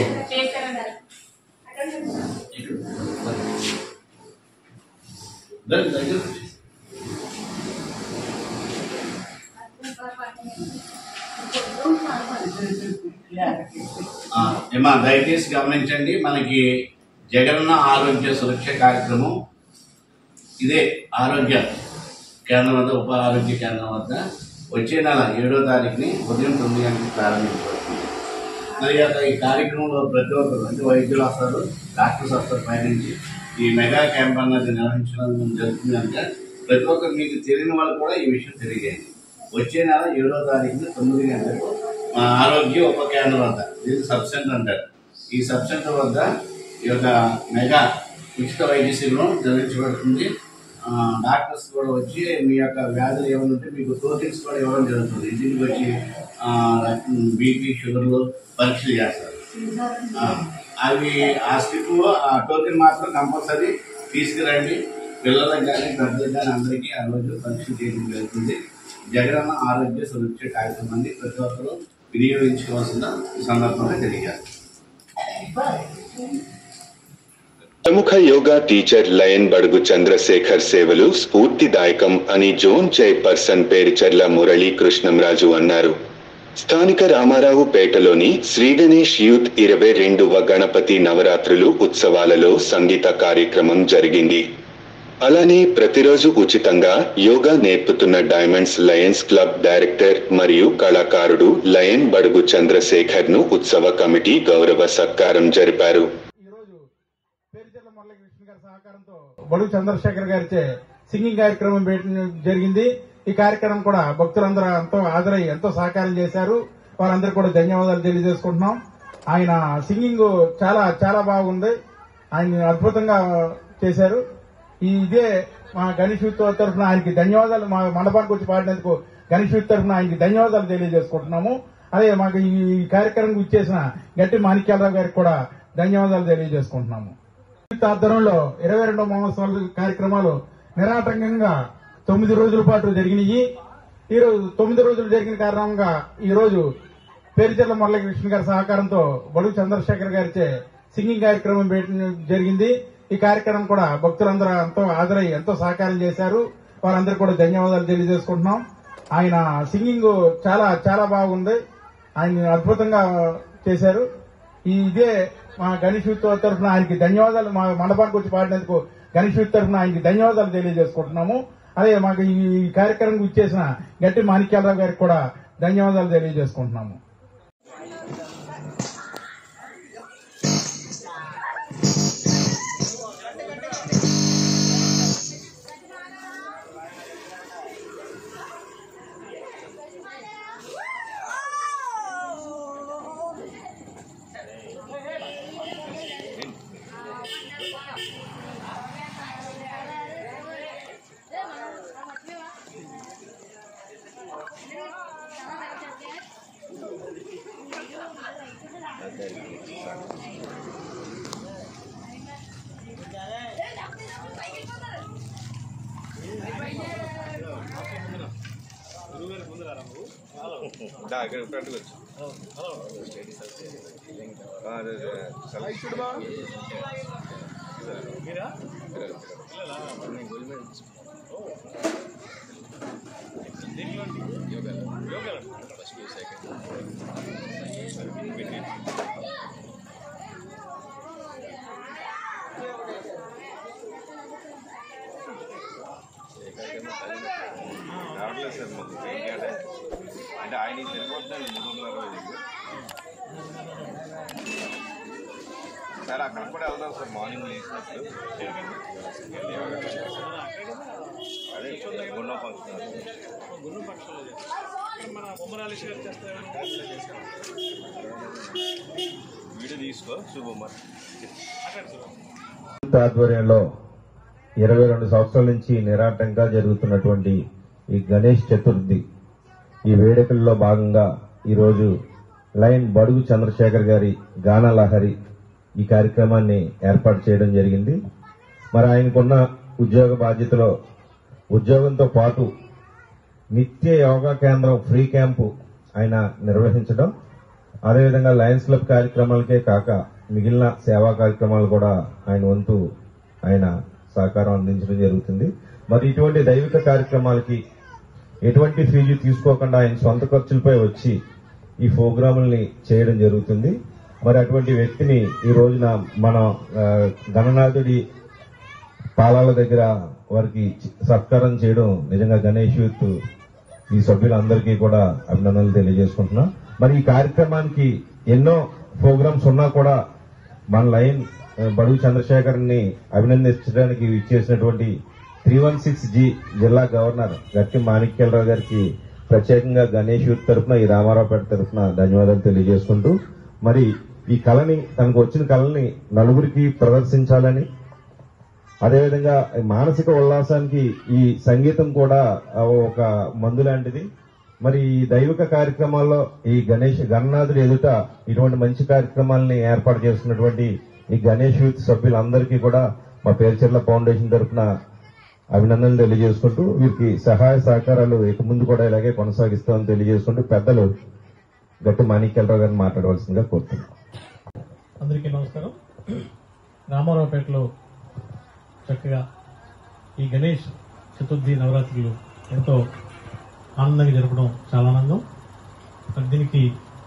ఆ, ఏమా దయచేసి గమనించండి మనకి జగనన్న ఆరోగ్య సురక్ష కార్యక్రమం ఇదే ఆరోగ్య కేంద్రం వద్ద ఉప ఆరోగ్య కేంద్రం వద్ద వచ్చే నెల ఏడో తారీఖుని ఉదయం తొమ్మిది గంటలకు ప్రారంభించబడుతుంది మరి యొక్క ఈ కార్యక్రమంలో ప్రతి ఒక్కరు అంటే వైద్యులు వస్తారు డాక్టర్స్ వస్తారు పైనుంచి ఈ మెగా క్యాంప్ అన్నది నిర్వహించడం జరుగుతుంది కనుక ప్రతి ఒక్కరు మీకు తెలియని వాళ్ళు కూడా ఈ విషయం తెలియజేయండి వచ్చే నెల ఏడో తారీఖున తొమ్మిది గంటలకు మా ఆరోగ్య ఉప కేంద్రం వద్ద ఇది సబ్ సెంటర్ అంటారు ఈ సబ్ సెంటర్ వద్ద ఈ యొక్క మెగా ఉచిత వైద్య శిబిరం నిర్వహించబడుతుంది ఆ, డాక్టర్స్ కూడా వచ్చి మీ యొక్క వ్యాధులు ఏమైనా ఉంటే మీకు టోకెన్స్ కూడా ఇవ్వడం జరుగుతుంది ఇంటికి వచ్చి బీపీ షుగర్లు పరీక్షలు చేస్తారు ఆ, అవి ఆ స్లిప్లో ఆ టోకెన్ మాత్రం కంపల్సరీ తీసుకురండి పిల్లలకు కానీ పెద్దలకు కానీ అందరికీ ఆ రోజు పరీక్షలు చేయడం జరుగుతుంది జగనన్న ఆరోగ్య సురక్ష కార్యక్రమాన్ని ప్రతి ఒక్కరూ వినియోగించుకోవాల్సిన ఈ సందర్భంగా తెలియజేస్తారు ప్రముఖ యోగా టీచర్ లయన్ బడుగు చంద్రశేఖర్ సేవలు స్ఫూర్తిదాయకం అని జోన్ చైర్పర్సన్ పేరుచర్ల మురళీ కృష్ణంరాజు అన్నారు స్థానిక రామారావు పేటలోని శ్రీ గణేష్ యూత్ ఇరవై రెండవ గణపతి నవరాత్రులు ఉత్సవాలలో సంగీత కార్యక్రమం జరిగింది అలానే ప్రతిరోజు ఉచితంగా యోగా నేర్పుతున్న డైమండ్స్ లయన్స్ క్లబ్ డైరెక్టర్ మరియు కళాకారుడు లయన్ బడుగు చంద్రశేఖర్ ను ఉత్సవ కమిటీ గౌరవ సత్కారం జరిపారు బడుగు చంద్రశేఖర్ గారిచే సింగింగ్ కార్యక్రమం పెట్ట- జరిగింది ఈ కార్యక్రమం కూడా భక్తులందరూ ఎంతో హాజరై ఎంతో సహకారం చేశారు వారందరూ కూడా ధన్యవాదాలు తెలియజేసుకుంటున్నాం ఆయన సింగింగ్ చాలా చాలా బాగుంది ఆయన అద్భుతంగా చేశారు ఈ ఇదే మా గణేష్ యూత్ తరఫున ఆయనకి ధన్యవాదాలు మా మండపానికి వచ్చి పాడినందుకు గణేష్ యూత్ తరఫున ఆయనకి ధన్యవాదాలు తెలియజేసుకుంటున్నాము అదే మాకు ఈ కార్యక్రమం ఇచ్చేసిన గట్టి మాణిక్యాలరావు గారికి కూడా ధన్యవాదాలు తెలియజేసుకుంటున్నాము యూత్ ఆధ్వర్యంలో ఇరవై రెండో మహోత్సవాల కార్యక్రమాలు నిరాటంకంగా తొమ్మిది రోజుల పాటు జరిగినాయి ఈ రోజు తొమ్మిది రోజులు జరిగిన కారణంగా ఈ రోజు పేరుచెర్ల మురళీకృష్ణ గారి సహకారంతో బడుగు చంద్రశేఖర్ గారిచే సింగింగ్ కార్యక్రమం పెట్ట- జరిగింది ఈ కార్యక్రమం కూడా భక్తులందరూ ఎంతో హాజరై ఎంతో సహకారం చేశారు వారందరూ కూడా ధన్యవాదాలు తెలియజేసుకుంటున్నాం ఆయన సింగింగ్ చాలా చాలా బాగుంది ఆయన అద్భుతంగా చేశారు ఈ ఇదే మా గణేష్ యూత్ తరఫున ఆయనకి ధన్యవాదాలు మా మండపానికి వచ్చి పాడినందుకు గణేష్ యూత్ తరఫున ఆయనకి ధన్యవాదాలు తెలియజేసుకుంటున్నాము అదే మాకు ఈ కార్యక్రమం ఇచ్చేసిన గట్టి మాణిక్యాలరావు గారికి కూడా ధన్యవాదాలు తెలియజేసుకుంటున్నాము రావట్లేదు సార్ మాకు ఏంటంటే అంటే ఆయన సరిపోతుంది మూడు వందల అరవై ఐదు సార్ అక్కడ కూడా వెళ్దాం సార్ మార్నింగ్ లేచినప్పుడు అదే గున్న ఫంక్షన్ గురు పక్షంలో మన బొమ్మరాలి షేర్ వీడియో తీసుకో శుభమర్ ఆధ్వర్యంలో ఇరవై రెండు సంవత్సరాల నుంచి నిరాటంగా జరుగుతున్నటువంటి ఈ గణేష్ చతుర్థి ఈ వేడుకల్లో భాగంగా ఈరోజు లైన్ బడుగు చంద్రశేఖర్ గారి గాన లహరి ఈ కార్యక్రమాన్ని ఏర్పాటు చేయడం జరిగింది మరి ఆయనకున్న ఉద్యోగ బాధ్యతలో ఉద్యోగంతో పాటు నిత్య యోగా కేంద్రం ఫ్రీ క్యాంపు ఆయన నిర్వహించడం అదేవిధంగా లయన్స్ క్లబ్ కార్యక్రమాలకే కాక మిగిలిన సేవా కార్యక్రమాలు కూడా ఆయన వంతు ఆయన సహకారం అందించడం జరుగుతుంది మరి ఇటువంటి దైవిక కార్యక్రమాలకి ఎటువంటి ఫీజు తీసుకోకుండా ఆయన సొంత ఖర్చులపై వచ్చి ఈ ప్రోగ్రాముల్ని చేయడం జరుగుతుంది మరి అటువంటి వ్యక్తిని ఈ రోజున మన ఆ, గణనాథుడి పాలాల దగ్గర వారికి సత్కారం చేయడం నిజంగా గణేష్ యూత్ ఈ సభ్యులందరికీ కూడా అభినందనలు తెలియజేసుకుంటున్నా మరి ఈ కార్యక్రమానికి ఎన్నో ప్రోగ్రామ్స్ ఉన్నా కూడా మన లైన్ ఆ, బడుగు చంద్రశేఖర్ ని అభినందించడానికి ఇచ్చేసినటువంటి త్రీ వన్ సిక్స్ జి జిల్లా గవర్నర్ గట్టి మాణిక్యలరావు గారికి ప్రత్యేకంగా గణేష్ యూత్ తరఫున ఈ రామారావుపేట తరఫున ధన్యవాదాలు తెలియజేసుకుంటూ మరి ఈ కళని తనకు వచ్చిన కళని నలుగురికి ప్రదర్శించాలని అదేవిధంగా మానసిక ఉల్లాసానికి ఈ సంగీతం కూడా ఆ, ఒక మందు లాంటిది మరి ఈ దైవిక కార్యక్రమాల్లో ఈ గణేష్ గణనాథుడు ఎదుట ఇటువంటి మంచి కార్యక్రమాలని ఏర్పాటు చేస్తున్నటువంటి ఈ గణేష్ యూత్ సభ్యులందరికీ కూడా మా పేరుచెర్ల ఫౌండేషన్ తరఫున అభినందనలు తెలియజేసుకుంటూ వీరికి సహాయ సహకారాలు ఇక ముందు కూడా ఇలాగే కొనసాగిస్తామని తెలియజేసుకుంటూ పెద్దలు గట్టి మాణిక్యాలరావు గారిని మాట్లాడవలసిందిగా కోరుతున్నాం అందరికీ నమస్కారం రామారావుపేటలో చక్కగా ఈ గణేష్ చతుర్థి నవరాత్రులు ఎంతో ఆనందంగా జరపడం చాలా ఆనందం మరి దీనికి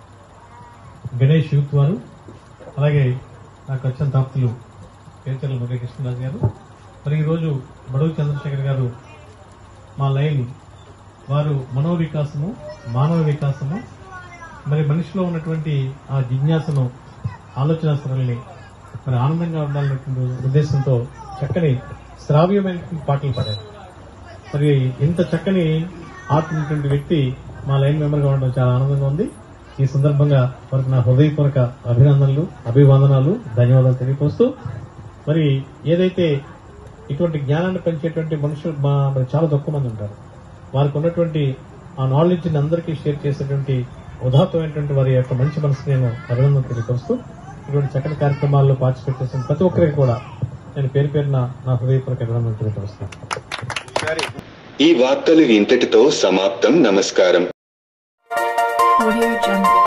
గణేష్ యూత్ వారు అలాగే నాకు వచ్చిన తాప్తులు పేర్చర్ల మురళీకృష్ణరాజు గారు మరి ఈరోజు బడుగు చంద్రశేఖర్ గారు మా లైన్ వారు మనో వికాసము మానవ వికాసము మరి మనిషిలో ఉన్నటువంటి ఆ జిజ్ఞాసను ఆలోచన సరళిని మరి ఆనందంగా ఉండాలనేటువంటి ఉద్దేశంతో చక్కని శ్రావ్యమైనటువంటి పాటలు పాడారు మరి ఇంత చక్కని ఆర్ట్ ఉన్నటువంటి వ్యక్తి మా లైన్ మెంబర్ గా ఉండడం చాలా ఆనందంగా ఉంది ఈ సందర్భంగా వారికి నా హృదయపూర్వక అభినందనలు అభివందనాలు ధన్యవాదాలు తెలియపోస్తూ మరి ఏదైతే ఇటువంటి జ్ఞానాన్ని పెంచేటువంటి మనుషులు మా మరి చాలా తక్కువ మంది ఉంటారు వారికి ఉన్నటువంటి ఆ నాలెడ్జ్ ని అందరికీ షేర్ చేసేటువంటి ఉదాత్తమైనటువంటి వారి యొక్క మంచి మనసు నేను అభినందన తెలియపరుస్తూ ఇటువంటి చక్కని కార్యక్రమాల్లో పార్టిసిపేట్ చేసిన ప్రతి ఒక్కరికి కూడా నేను పేరు పేరున నా హృదయపూర్వక అభినందన తెలియపరుస్తున్నాను ఈ వార్తలు ఇంతటితో సమాప్తం నమస్కారం Audio Jungle.